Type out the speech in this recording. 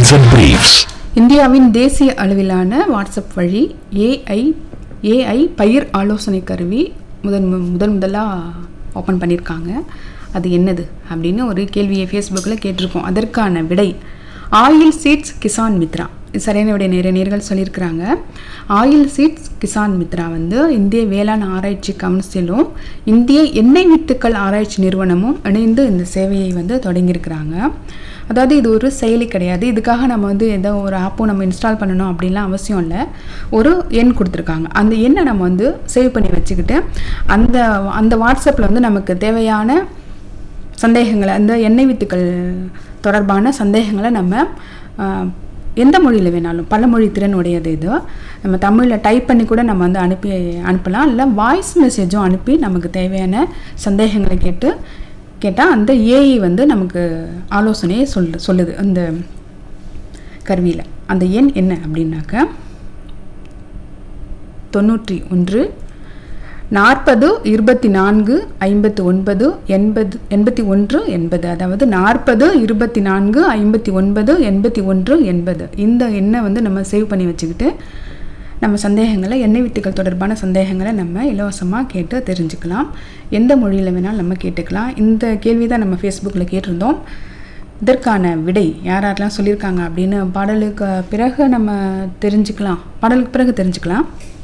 Bunions and Briefs. இந்தியாவின் தேசிய அளவிலான வாட்ஸ்அப் வழி ஏஐ ஏஐ பயிர் ஆலோசனை கருவி முதன் மு- முதன் முதலாக ஓப்பன் பண்ணியிருக்காங்க அது என்னது அப்படின்னு ஒரு கேள்வியை ஃபேஸ்புக்கில் கேட்டிருக்கோம் அதற்கான விடை ஆயில் சீட்ஸ் கிசான் மித்ரா இது சரியான விடை நிறைய நேர்கள் சொல்லியிருக்கிறாங்க ஆயில் சீட்ஸ் கிசான் மித்ரா வந்து இந்திய வேளாண் ஆராய்ச்சி கவுன்சிலும் இந்திய எண்ணெய் வித்துக்கள் ஆராய்ச்சி நிறுவனமும் இணைந்து இந்த சேவையை வந்து தொடங்கியிருக்கிறாங்க அதாவது இது ஒரு செயலி கிடையாது இதுக்காக நம்ம வந்து எதோ ஒரு ஆப்பும் நம்ம இன்ஸ்டால் பண்ணணும் அப்படின்லாம் அவசியம் இல்லை ஒரு எண் கொடுத்துருக்காங்க அந்த எண்ணை நம்ம வந்து சேவ் பண்ணி வச்சுக்கிட்டு அந்த அந்த வாட்ஸ்அப்பில் வந்து நமக்கு தேவையான சந்தேகங்களை அந்த எண்ணெய் வித்துக்கள் தொடர்பான சந்தேகங்களை நம்ம ஆஹ், எந்த மொழியில் வேணாலும் பல மொழி திறன் உடையது இது நம்ம தமிழில் டைப் பண்ணி கூட நம்ம வந்து அனுப்பி அனுப்பலாம் இல்லை வாய்ஸ் மெசேஜும் அனுப்பி நமக்கு தேவையான சந்தேகங்களை கேட்டு கேட்டால் அந்த ஏஐ வந்து நமக்கு ஆலோசனையை சொல் சொல்லுது அந்த கருவியில் அந்த எண் என்ன அப்படின்னாக்க தொண்ணூற்றி ஒன்று நாற்பது இருபத்தி நான்கு ஐம்பத்தி ஒன்பது எண்பது எண்பத்தி ஒன்று எண்பது அதாவது நாற்பது இருபத்தி நான்கு ஐம்பத்தி ஒன்பது எண்பத்தி ஒன்று எண்பது இந்த எண்ணை வந்து நம்ம சேவ் பண்ணி வச்சுக்கிட்டு நம்ம சந்தேகங்களை எண்ணெய் வித்துக்கள் தொடர்பான சந்தேகங்களை நம்ம இலவசமாக கேட்டு தெரிஞ்சுக்கலாம் எந்த மொழியில் வேணாலும் நம்ம கேட்டுக்கலாம் இந்த கேள்வி தான் நம்ம ஃபேஸ்புக்கில் கேட்டிருந்தோம் இதற்கான விடை யார் யாரெல்லாம் சொல்லியிருக்காங்க அப்படின்னு பாடலுக்கு பிறகு நம்ம தெரிஞ்சுக்கலாம் பாடலுக்கு பிறகு தெரிஞ்சுக்கலாம்